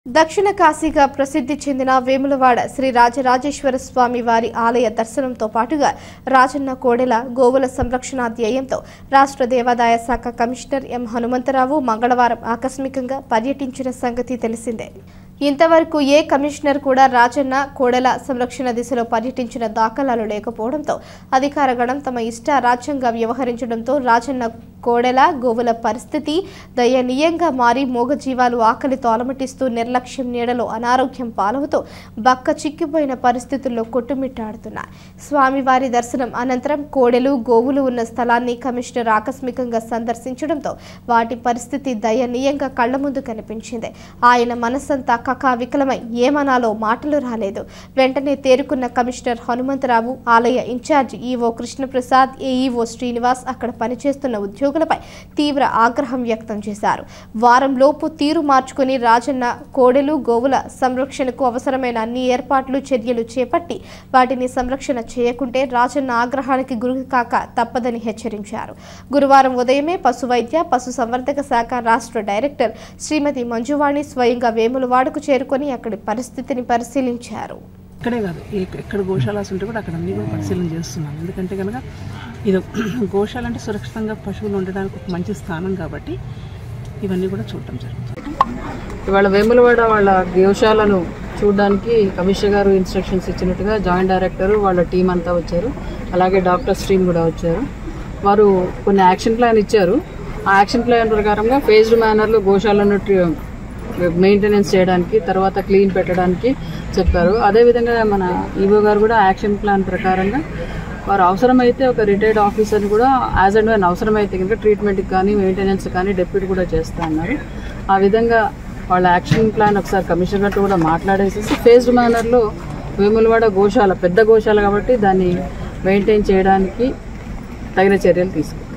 దక్షిణ కాశీగా ప్రసిద్ధి చెందిన వేములవాడ శ్రీ రాజరాజేశ్వర స్వామి వారి ఆలయ దర్శనంతో పాటుగా రాజన్న కోడెల గోవుల సంరక్షణ ధ్యేయంతో రాష్ట్ర దేవాదాయ శాఖ కమిషనర్ ఎం హనుమంతరావు మంగళవారం ఆకస్మికంగా పర్యటించిన సంగతి తెలిసిందే ఇంతవరకు ఏ కమిషనర్ కూడా రాజన్న కోడెల సంరక్షణ దిశలో పర్యటించిన దాఖలాలు లేకపోవడంతో అధికార గణం తమ ఇష్ట రాజ్యంగా వ్యవహరించడంతో రాజన్న కోడెల గోవుల పరిస్థితి దయనీయంగా మారి మూగజీవాలు ఆకలితో అలమటిస్తూ నిర్లక్ష్యం నీడలో అనారోగ్యం పాలవుతూ బక్క చిక్కిపోయిన పరిస్థితుల్లో కొట్టుమిట్టాడుతున్నాయి స్వామివారి దర్శనం అనంతరం కోడెలు గోవులు ఉన్న స్థలాన్ని కమిషనర్ ఆకస్మికంగా సందర్శించడంతో వాటి పరిస్థితి దయనీయంగా కళ్ల ముందు కనిపించింది ఆయన మనస్సంతా కకా వికలమై ఏమనాలో మాటలు రాలేదు వెంటనే తేరుకున్న కమిషనర్ హనుమంతరావు ఆలయ incharge EO Krishnaprasad AEO Srinivas అక్కడ పనిచేస్తున్న ఉద్యోగులపై తీవ్ర ఆగ్రహం వ్యక్తం చేశారు వారంలోపు తీరు మార్చుకుని రాజన్న కోడెలు గోవుల సంరక్షణకు అవసరమైన అన్ని ఏర్పాట్లు చర్యలు చేపట్టి వాటిని సంరక్షణ చేయకుంటే రాజన్న ఆగ్రహానికి గురి కాక తప్పదని హెచ్చరించారు గురువారం ఉదయమే పశు వైద్య పశు సంవర్ధక శాఖ రాష్ట్ర డైరెక్టర్ శ్రీమతి మంజువాణి స్వయంగా వేములవాడకు చేరుకొని అక్కడి పరిస్థితిని పరిశీలించారు ఇక్కడే కాదు ఏ- ఎక్కడ గోశాలాస్ ఉంటే కూడా అక్కడ అన్ని కూడా పరిశీలన చేస్తున్నాను ఎందుకంటే కనుక ఇది గోశాల అంటే సురక్షితంగా పశువులు ఉండడానికి ఒక మంచి స్థానం కాబట్టి ఇవన్నీ కూడా చూడటం జరుగుతుంది ఇవాళ వేములవాడ వాళ్ళ గోశాలను చూడడానికి కమిషనర్ గారు ఇన్స్ట్రక్షన్స్ ఇచ్చినట్టుగా జాయింట్ డైరెక్టర్ వాళ్ళ టీం అంతా వచ్చారు అలాగే డాక్టర్ స్ట్రీమ్ కూడా వచ్చారు వారు కొన్ని యాక్షన్ ప్లాన్ ఇచ్చారు ఆ యాక్షన్ ప్లాన్ ప్రకారంగా ఫేజ్డ్ మేనర్లో గోశాలను మెయింటెనెన్స్ చేయడానికి తర్వాత క్లీన్ పెట్టడానికి చెప్పారు అదేవిధంగా మన ఈవో గారు కూడా యాక్షన్ ప్లాన్ ప్రకారంగా వారు అవసరమైతే ఒక రిటైర్డ్ ఆఫీసర్ని కూడా యాజ్ అండ్ వెన్ అవసరమైతే కనుక ట్రీట్మెంట్కి కానీ మెయింటెనెన్స్ కానీ డెప్యూట్ కూడా చేస్తా అన్నారు ఆ విధంగా వాళ్ళ యాక్షన్ ప్లాన్ ఒకసారి కమిషనర్ గారితో కూడా మాట్లాడేసేసి ఫేజ్డ్ మేనర్లో వేములవాడ గోశాల పెద్ద గోశాల కాబట్టి దాన్ని మెయింటైన్ చేయడానికి తగిన చర్యలు తీసుకుంటాం